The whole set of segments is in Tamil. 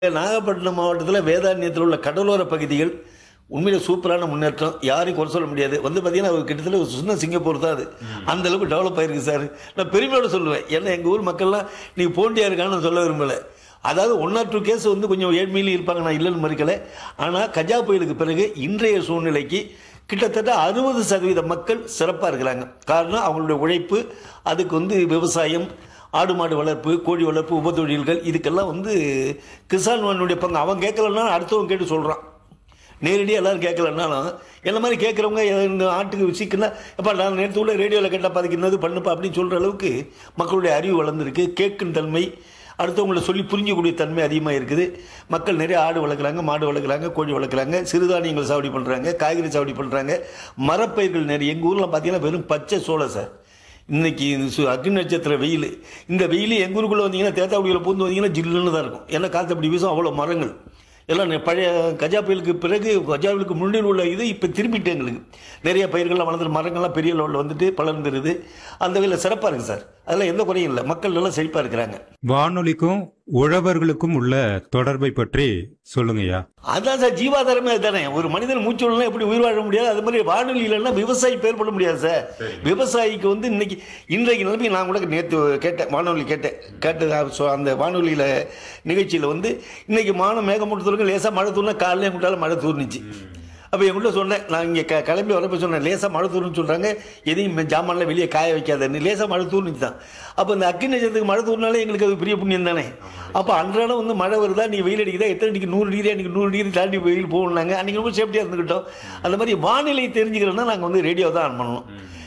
நாகப்பட்டினம் மாவட்டத்தில் வேதாரண்யத்தில் உள்ள கடலோர பகுதிகள் உண்மையில சூப்பரான முன்னேற்றம் யாரையும் குறை சொல்ல முடியாது வந்து பார்த்தீங்கன்னா ஒரு கிட்டத்தட்ட ஒரு சின்ன சிங்கப்பூர் தான் அது அந்த அளவுக்கு டெவலப் ஆயிருக்கு சார் நான் பெருமையோட சொல்லுவேன் ஏன்னா எங்கள் ஊர் மக்கள்லாம் நீங்கள் போண்டியா இருக்கான்னு சொல்ல விரும்பலை அதாவது ஒன் ஆர் டூ கேஸ் வந்து கொஞ்சம் ஏழ்மையிலும் இருப்பாங்க நான் இல்லைன்னு மறுக்கலை ஆனால் கஜா புயலுக்கு பிறகு இன்றைய சூழ்நிலைக்கு கிட்டத்தட்ட அறுபது சதவீத மக்கள் சிறப்பாக இருக்கிறாங்க காரணம் அவங்களுடைய உழைப்பு அதுக்கு வந்து விவசாயம் ஆடு மாடு வளர்ப்பு கோழி வளர்ப்பு உபத்தொழில்கள் இதுக்கெல்லாம் வந்து கிசான் மண்ணுடைய பங்கு அவன் கேட்கலன்னா அடுத்தவன் கேட்டு சொல்கிறான் நேரடியாக எல்லாரும் கேட்கலன்னாலும் என்ன மாதிரி கேட்குறவங்க இந்த ஆட்டுக்கு சிக்கனா எப்பா நான் நேற்று உள்ள ரேடியோவில் கேட்டால் பதிக்கிறது பண்ணுப்பா அப்படின்னு சொல்கிற அளவுக்கு மக்களுடைய அறிவு வளர்ந்துருக்கு கேட்கும் தன்மை அடுத்தவங்களை சொல்லி புரிஞ்சக்கூடிய தன்மை அதிகமாக இருக்குது மக்கள் நிறைய ஆடு வளர்க்குறாங்க மாடு வளர்க்குறாங்க கோழி வளர்க்குறாங்க சிறுதானியங்கள் சாவடி பண்ணுறாங்க காய்கறி சாவடி பண்ணுறாங்க மரப்பயிர்கள் நிறைய எங்கள் ஊரில் பார்த்தீங்கன்னா வெறும் பச்சை சோளம் சார் இன்னைக்கு இது சு- அக்னி நட்சத்திர வெயில் இந்த வெயில் எங்கள் ஊருக்குள்ளே வந்தீங்கன்னா தேத்தாக்குடியில் பூந்து வந்தீங்கன்னா ஜில்லுன்னு தான் இருக்கும் ஏன்னா காற்று அப்படி வீசும் அவ்வளோ மரங்கள் எல்லாம் நெ- பழைய கஜா புயலுக்கு பிறகு கஜா புயலுக்கு முன்னாடி உள்ள இது இப்போ திரும்பிட்டு எங்களுக்கு நிறைய பயிர்கள்லாம் வளர்ந்து மரங்கள்லாம் பெரிய லெவலில் வந்துட்டு பலர்ந்துருது அந்த வகையில் சிறப்பாக இருக்குது சார் அதெல்லாம் எந்த குறையும் இல்லை மக்கள் நல்லா செழிப்பாக இருக்கிறாங்க வானொலிக்கும் உழவர்களுக்கும் உள்ள தொடர்பை பற்றி சொல்லுங்கய்யா அதான் சார் ஜீவாதாரமே அதுதானே ஒரு மனிதன் மூச்சு விடலாம் எப்படி உயிர் வாழ முடியாது அது மாதிரி வானொலி இல்லைன்னா விவசாயி பேர் பண்ண முடியாது சார் விவசாயிக்கு வந்து இன்னைக்கு இன்றைக்கு நிலைமை நான் கூட நேற்று கேட்டேன் வானொலி கேட்டேன் கேட்டு அஹ் சொ- அந்த வானொலியில் நிகழ்ச்சியில் வந்து இன்னைக்கு மானம் மேகமூட்டத்துக்கு லேசாக மழை தூர்னா காலையிலே முட்டாலும் மழை தூர்னுச்சு அப்போ என்கிட்ட சொன்னேன் நான் இங்கே க கிளம்பி வரப்போ சொன்னேன் லேசாக மழை தூருன்னு சொல்கிறாங்க எதையும் மே- ஜாமான்லாம் வெளியே காய வைக்காதன்னு லேசாக மழை தூர்னுச்சு தான் அப்போ இந்த அக்கினி நட்சத்திரத்துக்கு மழை தூர்னாலே எங்களுக்கு அது பெரிய புண்ணியம் தானே அப்போ அன்றாடம் வந்து மழை வருதா நீ வெயில் அடிக்குதா எத்தனை டிகிரி நூறு டிகிரி அன்றைக்கி நூறு டிகிரி தாண்டி வெயில் போகணுனாங்க அன்றைக்கி ரொம்ப சேஃப்டியாக இருந்துக்கிட்டோம் அந்த மாதிரி வானிலை தெரிஞ்சுக்கிறோன்னா நாங்கள் வந்து ரேடியோ தான் ஆன் பண்ணணும்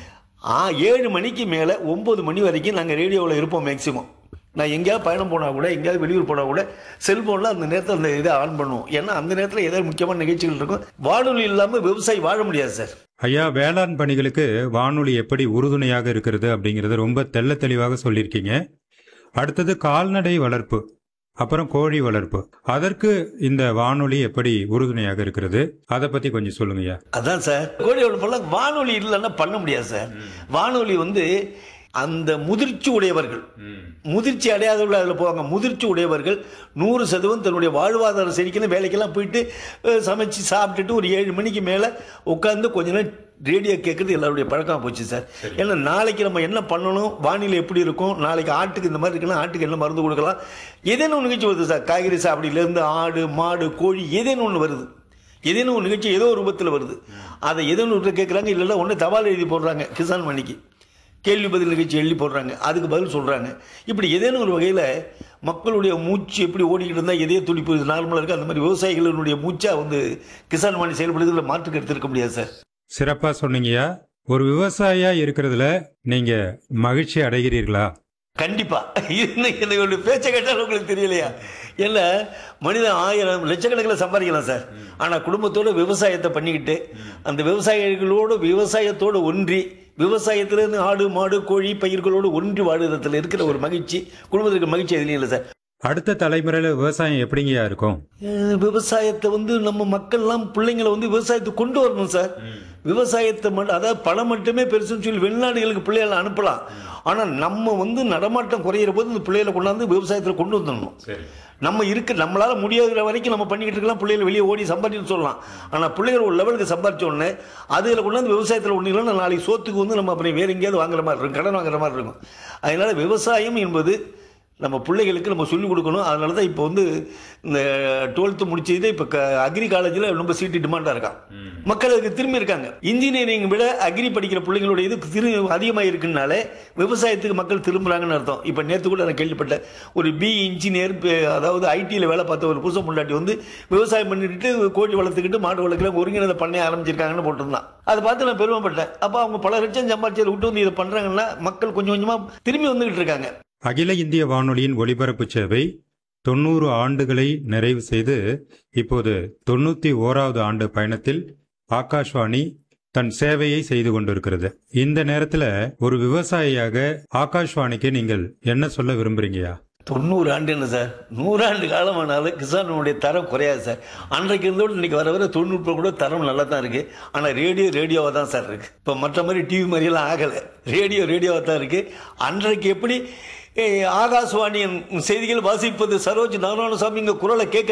ஆ ஏழு மணிக்கு மேலே ஒம்பது மணி வரைக்கும் நாங்கள் ரேடியோவில் இருப்போம் மேக்ஸிமம் நான் எங்கேயாவது பயணம் போனால் கூட எங்கேயாவது வெளியூர் போனால் கூட செல்ஃபோனில் அந்த நேரத்தில் அந்த இதை ஆன் பண்ணுவோம் ஏன்னா அந்த நேரத்தில் ஏதாவது முக்கியமான நிகழ்ச்சிகள் இருக்கும் வானொலி இல்லாமல் விவசாயி வாழ முடியாது சார் ஐயா வேளாண் பணிகளுக்கு வானொலி எப்படி உறுதுணையாக இருக்கிறது அப்படிங்கறத ரொம்ப தெள்ள தெளிவாக சொல்லியிருக்கீங்க அடுத்தது கால்நடை வளர்ப்பு அப்புறம் கோழி வளர்ப்பு அதற்கு இந்த வானொலி எப்படி உறுதுணையாக இருக்கிறது அதை பத்தி கொஞ்சம் சொல்லுங்கய்யா அதான் சார் கோழி வளர்ப்பெல்லாம் வானொலி இல்லைன்னா பண்ண முடியாது சார் வானொலி வந்து அந்த முதிர்ச்சி உடையவர்கள் முதிர்ச்சி அடையாதவர்கள் அதில் போவாங்க முதிர்ச்சி உடையவர்கள் நூறு சதவீதம் தன்னுடைய வாழ்வாதாரம் செடிக்கணும் வேலைக்கெல்லாம் போயிட்டு அஹ், சமைச்சு சாப்பிட்டுட்டு ஒரு ஏழு மணிக்கு மேலே உட்காந்து கொஞ்ச நேரம் ரேடியோ கேட்குறது எல்லாருடைய பழக்கமாக போச்சு சார் ஏன்னா நாளைக்கு நம்ம என்ன பண்ணணும் வானிலை எப்படி இருக்கும் நாளைக்கு ஆட்டுக்கு இந்த மாதிரி இருக்குன்னா ஆட்டுக்கு என்ன மருந்து கொடுக்கலாம் ஏதேனும் ஒரு நிகழ்ச்சி வருது சார் காய்கறி சாப்பிடிலேருந்து ஆடு மாடு கோழி ஏதேனும் ஒன்று வருது ஏதேனும் ஒரு நிகழ்ச்சி ஏதோ ஒரு ரூபத்தில் வருது அதை ஏதேனும் ஒன்று கேட்குறாங்க இல்லைன்னா ஒன்று தபால் எழுதி போடுறாங்க கிசான் மணிக்கு கேள்வி பதில் நிகழ்ச்சி எழுதி போடுறாங்க அதுக்கு பதில் சொல்கிறாங்க இப்படி ஏதேனும் ஒரு வகையில் மக்களுடைய மூச்சு எப்படி ஓடிக்கிட்டு இருந்தால் எதே துடிப்பு நார்மலாக இருக்குது அந்த மாதிரி விவசாயிகளுடைய மூச்சாக வந்து கிசான் மணி செயல்படுறதுல மாற்றுக்கு எடுத்திருக்க முடியாது சார் சிறப்பா சொன்னீங்கய்யா ஒரு விவசாயியா இருக்கிறதுல நீங்க மகிழ்ச்சி அடைகிறீர்களா கண்டிப்பா இன்னைக்கு என்னுடைய பேச்சை கேட்டால் உங்களுக்கு தெரியலையா இல்ல மனிதன் ஆயிரம் லட்சக்கணக்கில் சம்பாதிக்கலாம் சார் ஆனா குடும்பத்தோட விவசாயத்தை பண்ணிக்கிட்டு அந்த விவசாயிகளோடு விவசாயத்தோடு ஒன்றி விவசாயத்திலிருந்து ஆடு மாடு கோழி பயிர்களோடு ஒன்றி வாழுறதுல இருக்கிற ஒரு மகிழ்ச்சி குடும்பத்துக்கு மகிழ்ச்சி எதுலையும் இல்லை சார் அடுத்த தலைமுறையில விவசாயம் எப்படிங்கய்யா இருக்கும் அஹ் விவசாயத்தை வந்து நம்ம மக்கள்லாம் பிள்ளைங்களை வந்து விவசாயத்தை கொண்டு வரணும் சார் விவசாயத்தை மட்டும் அதாவது பணம் மட்டுமே பெருசுன்னு சொல்லி வெளிநாடுகளுக்கு பிள்ளைகளை அனுப்பலாம் ஆனால் நம்ம வந்து நடமாட்டம் குறையிற போது இந்த பிள்ளைகளை கொண்டாந்து விவசாயத்தில் கொண்டு வந்துடணும் நம்ம இருக்க நம்மளால முடியாத வரைக்கும் நம்ம பண்ணிக்கிட்டு இருக்கலாம் பிள்ளைகள் வெளியே ஓடி சம்பாதிச்சு சொல்லலாம் ஆனால் பிள்ளைகள் ஒரு லெவலுக்கு சம்பாதிச்ச உடனே அதில் கொண்டாந்து விவசாயத்தில் ஒன்று இல்லைன்னா நாளைக்கு சோத்துக்கு வந்து நம்ம அப்புறம் வேற எங்கேயாவது வாங்குற மாதிரி இருக்கும் கடன் வாங்குற மாதிரி இருக்கும் அதனால விவசாயம் என்பது நம்ம பிள்ளைகளுக்கு நம்ம சொல்லிக் கொடுக்கணும் அதனால தான் இப்போ வந்து இந்த டுவெல்த்து முடிச்சது இப்போ க அக்ரி காலேஜில் ரொம்ப சீட்டு டிமாண்டாக இருக்கான் மக்கள் அதுக்கு திரும்பி இருக்காங்க இன்ஜினியரிங் விட அக்ரி படிக்கிற பிள்ளைங்களோட இது திரு அதிகமாக இருக்குனாலே விவசாயத்துக்கு மக்கள் திரும்புகிறாங்கன்னு அர்த்தம் இப்போ நேற்று கூட நான் கேள்விப்பட்டேன் ஒரு பி இன்ஜினியர் அதாவது ஐடியில் வேலை பார்த்த ஒரு புதுசு முன்னாடி வந்து விவசாயம் பண்ணிட்டு கோழி வளர்த்துக்கிட்டு மாடு வளர்க்கல ஒருங்கிணைந்த பண்ணைய ஆரம்பிச்சிருக்காங்கன்னு போட்டிருந்தான் அதை பார்த்து நான் பெருமைப்பட்டேன் அப்போ அவங்க பல லட்சம் சம்பாதிச்சதை விட்டு வந்து இதை பண்ணுறாங்கன்னா மக்கள் கொஞ்சம் கொஞ்சமாக திரும்பி வந்துகிட்டு இருக்காங்க அகில இந்திய வானொலியின் ஒலிபரப்பு சேவை தொண்ணூறு ஆண்டுகளை நிறைவு செய்து இப்போது தொண்ணூத்தி ஓராவது ஆண்டு பயணத்தில் ஆகாஷ்வாணி தன் சேவையை செய்து கொண்டிருக்கிறது இந்த நேரத்துல ஒரு விவசாயியாக ஆகாஷ்வாணிக்கு நீங்கள் என்ன சொல்ல விரும்புறீங்கயா தொண்ணூறு ஆண்டு என்ன சார் நூறாண்டு காலமானாலும் கிசானுடைய தரம் குறையாது சார் அன்றைக்கு இருந்தோடு இன்னைக்கு வர வர தொண்ணூறு கூட தரம் நல்லா தான் இருக்கு ஆனால் ரேடியோ ரேடியோவாக தான் சார் இருக்கு இப்போ மற்ற மாதிரி டிவி மாதிரியெல்லாம் ஆகலை ரேடியோ ரேடியோவாக தான் இருக்கு அன்றைக்கு எப்படி ஏய், ஆகாஷ்வாணியின் செய்திகள் வாசிப்பது சரோஜ் நாராயணசாமி இங்க குரலை கேட்க